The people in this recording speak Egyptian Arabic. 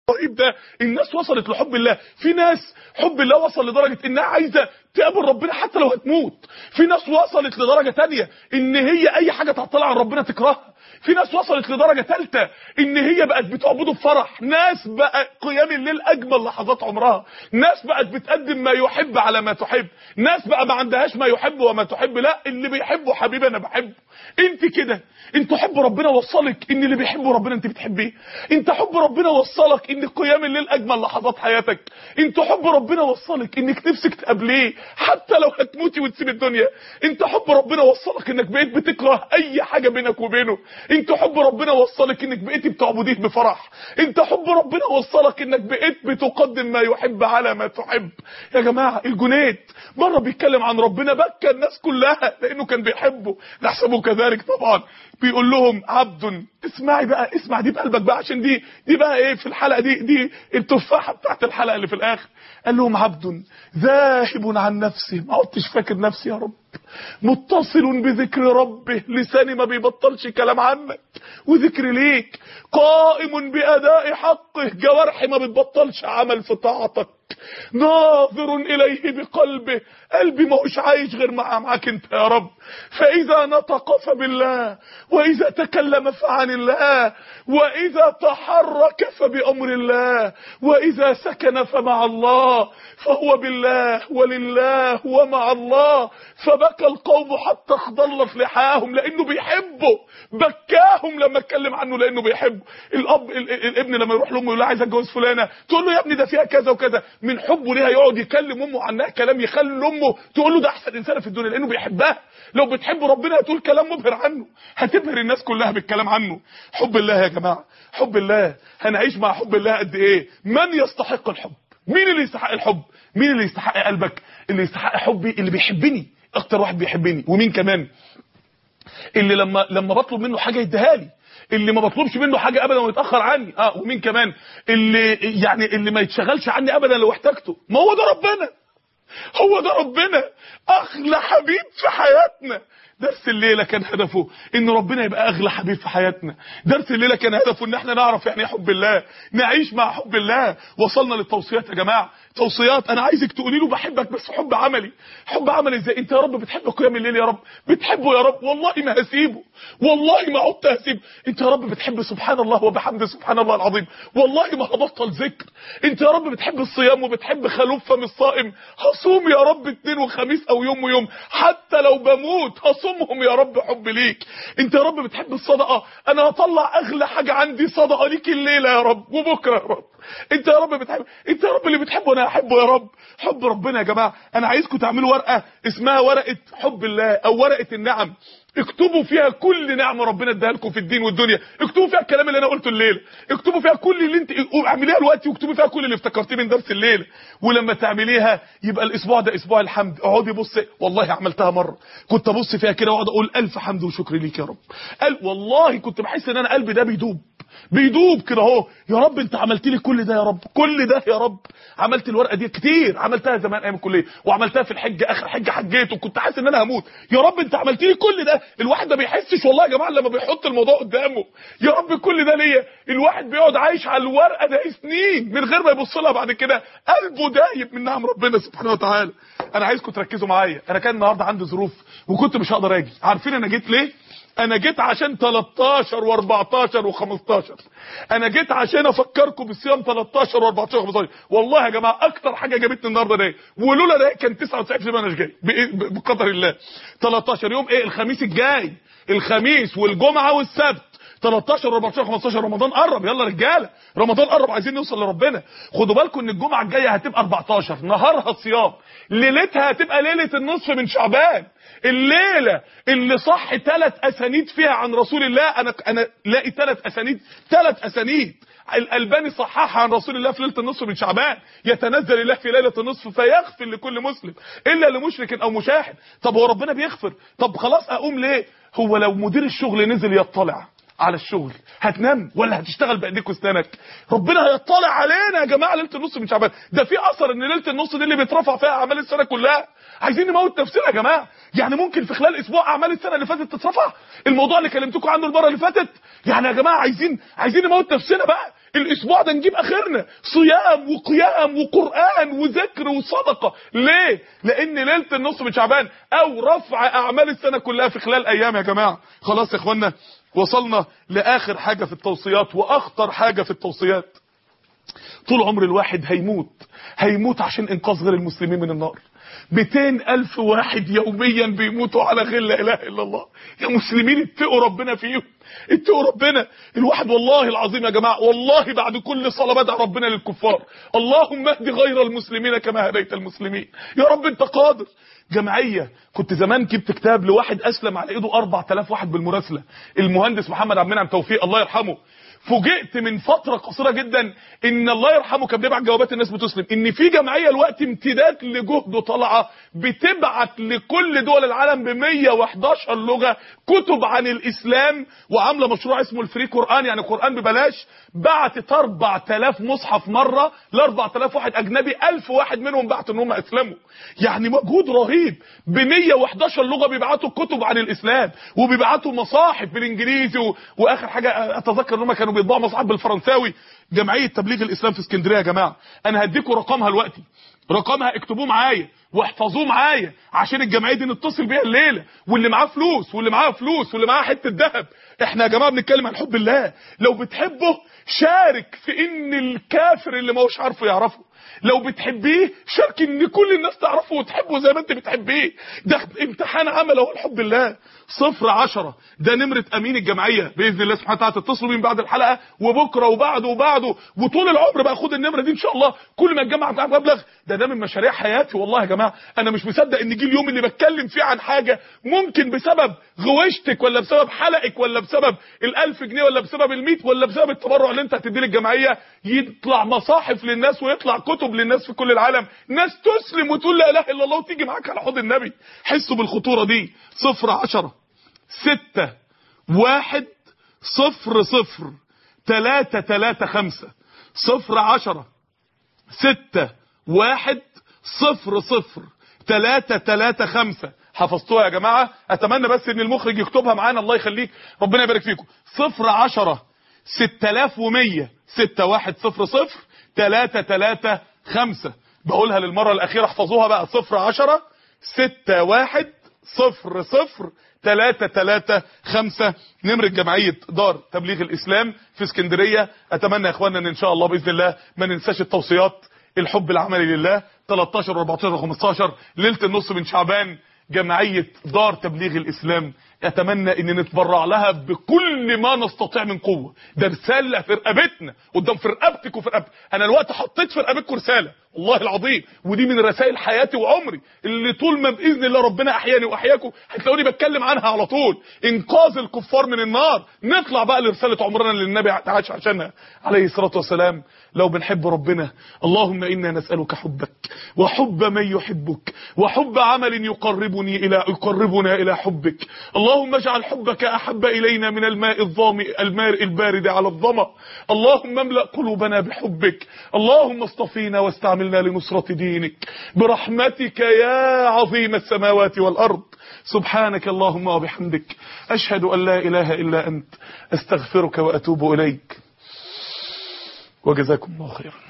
الرهيب ده الناس وصلت لحب الله في ناس حب الله وصل لدرجة انها عايزة تقابل ربنا حتى لو هتموت في ناس وصلت لدرجة تانية ان هي اي حاجة تعطلها عن ربنا تكرهها في ناس وصلت لدرجة ثالثة ان هي بقت بتعبده بفرح ناس بقى قيام الليل اجمل لحظات عمرها ناس بقت بتقدم ما يحب على ما تحب ناس بقى ما عندهاش ما يحب وما تحب لا اللي بيحبه حبيبي انا بحبه انت كده انت حب ربنا وصلك ان اللي بيحب ربنا انت بتحبيه انت حب ربنا وصلك ان قيام الليل اجمل لحظات حياتك انت حب ربنا وصلك انك نفسك تقابليه حتى لو هتموتي وتسيب الدنيا انت حب ربنا وصلك انك بقيت بتكره اي حاجه بينك وبينه انت حب ربنا وصلك انك بقيت بتعبديه بفرح انت حب ربنا وصلك انك بقيت بتقدم ما يحب على ما تحب يا جماعه الجنيد مره بيتكلم عن ربنا بكى الناس كلها لانه كان بيحبه نحسبه كذلك طبعا بيقول لهم عبد اسمعي بقى اسمع دي بقلبك بقى عشان دي دي بقى ايه في الحلقه دي دي التفاحه بتاعت الحلقه اللي في الاخر قال لهم عبد ذاهب عن نفسه ما عدتش فاكر نفسي يا رب متصل بذكر ربه لساني ما بيبطلش كلام عنك وذكر ليك قائم بأداء حقه جوارحي ما بتبطلش عمل في طاعتك ناظر إليه بقلبه قلبي ما هوش عايش غير مع معاك انت يا رب فإذا نطق فبالله وإذا تكلم فعن الله وإذا تحرك فبأمر الله وإذا سكن فمع الله فهو بالله ولله ومع الله فبكى القوم حتى اخضلت لحاهم لأنه بيحبه بكاهم لما اتكلم عنه لأنه بيحبه الأب ال- ال- الابن لما يروح لأمه يقول لها عايز اتجوز فلانة تقول له يا ابني ده فيها كذا وكذا من حبه ليها يقعد يكلم أمه عنها كلام يخلي أمه تقول له ده أحسن إنسانة في الدنيا لأنه بيحبها لو بتحب ربنا هتقول كلام مبهر عنه هتبهر الناس كلها بالكلام عنه حب الله يا جماعة حب الله هنعيش مع حب الله قد ايه من يستحق الحب مين اللي يستحق الحب مين اللي يستحق قلبك اللي يستحق حبي اللي بيحبني اكتر واحد بيحبني ومين كمان اللي لما لما بطلب منه حاجه يديها لي اللي ما بطلبش منه حاجه ابدا ويتاخر عني اه ومين كمان اللي يعني اللي ما يتشغلش عني ابدا لو احتاجته ما هو ده ربنا هو ده ربنا اغلى حبيب في حياتنا درس الليله كان هدفه ان ربنا يبقى اغلى حبيب في حياتنا درس الليله كان هدفه ان احنا نعرف يعني ايه حب الله نعيش مع حب الله وصلنا للتوصيات يا جماعه توصيات انا عايزك تقولي له بحبك بس حب عملي حب عملي ازاي انت يا رب بتحب قيام الليل يا رب بتحبه يا رب والله ما هسيبه والله ما عدت هسيبه انت يا رب بتحب سبحان الله وبحمده سبحان الله العظيم والله ما هبطل ذكر انت يا رب بتحب الصيام وبتحب خلوف فم الصائم هصوم يا رب اثنين وخميس او يوم ويوم حتى لو بموت هصومهم يا رب حب ليك انت يا رب بتحب الصدقه انا هطلع اغلى حاجه عندي صدقه ليك الليله يا رب وبكره يا رب انت يا رب بتحب انت يا رب اللي بتحبه انا احبه يا رب حب ربنا يا جماعه انا عايزكم تعملوا ورقه اسمها ورقه حب الله او ورقه النعم اكتبوا فيها كل نعمه ربنا اداها لكم في الدين والدنيا اكتبوا فيها الكلام اللي انا قلته الليله اكتبوا فيها كل اللي انت اعمليها دلوقتي واكتبوا فيها كل اللي افتكرتيه من درس الليله ولما تعمليها يبقى الاسبوع ده اسبوع الحمد اقعدي بصي والله عملتها مره كنت ابص فيها كده واقعد اقول الف حمد وشكر ليك يا رب قال والله كنت بحس ان انا قلبي ده بيدوب بيدوب كده اهو يا رب انت عملت لي كل ده يا رب كل ده يا رب عملت الورقه دي كتير عملتها زمان ايام الكليه وعملتها في الحج اخر حجه حجيت وكنت حاسس ان انا هموت يا رب انت عملت لي كل ده الواحد ما بيحسش والله يا جماعه لما بيحط الموضوع قدامه يا رب كل ده ليا الواحد بيقعد عايش على الورقه ده سنين من غير ما يبص لها بعد كده قلبه دايب من نعم ربنا سبحانه وتعالى انا عايزكم تركزوا معايا انا كان النهارده عندي ظروف وكنت مش هقدر اجي عارفين انا جيت ليه انا جيت عشان 13 و14 و15 انا جيت عشان افكركم بالصيام 13 و14 و15 والله يا جماعه اكتر حاجه جابتني النهارده ده ولولا ده كان 99% انا مش جاي بإيه- بقدر الله 13 يوم ايه الخميس الجاي الخميس والجمعه والسبت 13 14 15 رمضان قرب يلا رجاله رمضان قرب عايزين نوصل لربنا خدوا بالكم ان الجمعه الجايه هتبقى 14 نهارها صيام ليلتها هتبقى ليله النصف من شعبان الليله اللي صح ثلاث اسانيد فيها عن رسول الله انا انا لاقي ثلاث اسانيد ثلاث اسانيد الالباني صححها عن رسول الله في ليله النصف من شعبان يتنزل الله في ليله النصف فيغفر لكل مسلم الا لمشرك او مشاهد طب هو ربنا بيغفر طب خلاص اقوم ليه هو لو مدير الشغل نزل يطلع على الشغل هتنام ولا هتشتغل بايديك واسنانك ربنا هيطلع علينا يا جماعه ليله النص من شعبان ده في اثر ان ليله النص دي اللي بيترفع فيها اعمال السنه كلها عايزين نموت نفسنا يا جماعه يعني ممكن في خلال اسبوع اعمال السنه اللي فاتت تترفع الموضوع اللي كلمتكم عنه المره اللي فاتت يعني يا جماعه عايزين عايزين نموت نفسنا بقى الاسبوع ده نجيب اخرنا صيام وقيام وقران وذكر وصدقه ليه لان ليله النص من شعبان او رفع اعمال السنه كلها في خلال ايام يا جماعه خلاص يا اخوانا وصلنا لاخر حاجه في التوصيات واخطر حاجه في التوصيات طول عمر الواحد هيموت هيموت عشان انقاذ غير المسلمين من النار 200 ألف واحد يوميا بيموتوا على غير لا إله إلا الله يا مسلمين اتقوا ربنا فيهم اتقوا ربنا الواحد والله العظيم يا جماعة والله بعد كل صلاة بدأ ربنا للكفار اللهم اهد غير المسلمين كما هديت المسلمين يا رب انت قادر جمعية كنت زمان جبت كتاب لواحد أسلم على إيده 4000 واحد بالمراسلة المهندس محمد عبد المنعم توفيق الله يرحمه فوجئت من فترة قصيرة جدا ان الله يرحمه كان بيبعت جوابات الناس بتسلم ان في جمعية الوقت امتداد لجهده طالعة بتبعت لكل دول العالم ب 111 لغة كتب عن الاسلام وعاملة مشروع اسمه الفري قرآن يعني قرآن ببلاش بعتت 4000 مصحف مرة ل 4000 واحد اجنبي 1000 واحد منهم بعتوا ان هم اسلموا يعني مجهود رهيب ب 111 لغة بيبعتوا كتب عن الاسلام وبيبعتوا مصاحف بالانجليزي و... واخر حاجة اتذكر ان هم كانوا بيطبعوا مصحف بالفرنساوي جمعيه تبليغ الاسلام في اسكندريه يا جماعه انا هديكم رقمها دلوقتي رقمها اكتبوه معايا واحفظوه معايا عشان الجمعيه دي نتصل بيها الليله واللي معاه فلوس واللي معاه فلوس واللي معاه حته ذهب احنا يا جماعه بنتكلم عن حب الله لو بتحبه شارك في ان الكافر اللي ما هوش عارفه يعرفه لو بتحبيه شارك ان كل الناس تعرفه وتحبه زي ما انت بتحبيه ده امتحان عمل اهو الحب الله صفر عشرة ده نمرة امين الجمعية باذن الله سبحانه وتعالى تتصلوا بين بعد الحلقة وبكرة وبعده وبعده وطول العمر بقى خد النمرة دي ان شاء الله كل ما الجمعة بتاع مبلغ ده ده من مشاريع حياتي والله يا جماعة انا مش مصدق ان جه اليوم اللي بتكلم فيه عن حاجة ممكن بسبب غوشتك ولا بسبب حلقك ولا بسبب الالف جنيه ولا بسبب الميت ولا بسبب التبرع اللي انت هتديه للجمعية يطلع مصاحف للناس ويطلع كتب للناس في كل العالم ناس تسلم وتقول لا اله الا الله وتيجي معاك على حوض النبي حسوا بالخطورة دي صفر عشرة ستة واحد صفر صفر تلاتة تلاتة خمسة صفر عشرة ستة واحد صفر صفر تلاتة تلاتة خمسة حفظتوها يا جماعة اتمنى بس ان المخرج يكتبها معانا الله يخليك ربنا يبارك فيكم صفر عشرة ستة الاف ومية ستة واحد صفر صفر تلاتة تلاتة خمسة بقولها للمرة الاخيرة احفظوها بقى صفر عشرة ستة واحد صفر صفر تلاتة تلاتة خمسة نمرة جمعية دار تبليغ الإسلام في اسكندرية أتمنى يا إخواننا أن إن شاء الله بإذن الله ما ننساش التوصيات الحب العملي لله 13 و 14 و 15 ليلة النص من شعبان جمعية دار تبليغ الإسلام اتمنى ان نتبرع لها بكل ما نستطيع من قوه ده رساله في رقبتنا قدام في رقبتك وفي رقبتي انا الوقت حطيت في رقبتكم رساله والله العظيم ودي من رسائل حياتي وعمري اللي طول ما باذن الله ربنا احياني واحياكم هتلاقوني بتكلم عنها على طول انقاذ الكفار من النار نطلع بقى لرساله عمرنا اللي النبي عاش عشانها عليه الصلاه والسلام لو بنحب ربنا اللهم انا نسالك حبك وحب من يحبك وحب عمل يقربني الى يقربنا الى حبك اللهم اجعل حبك احب الينا من الماء الظامئ الماء البارد على الظما اللهم املا قلوبنا بحبك اللهم اصطفينا واستعملنا لنصرة دينك برحمتك يا عظيم السماوات والارض سبحانك اللهم وبحمدك اشهد ان لا اله الا انت استغفرك واتوب اليك وجزاكم الله خيرا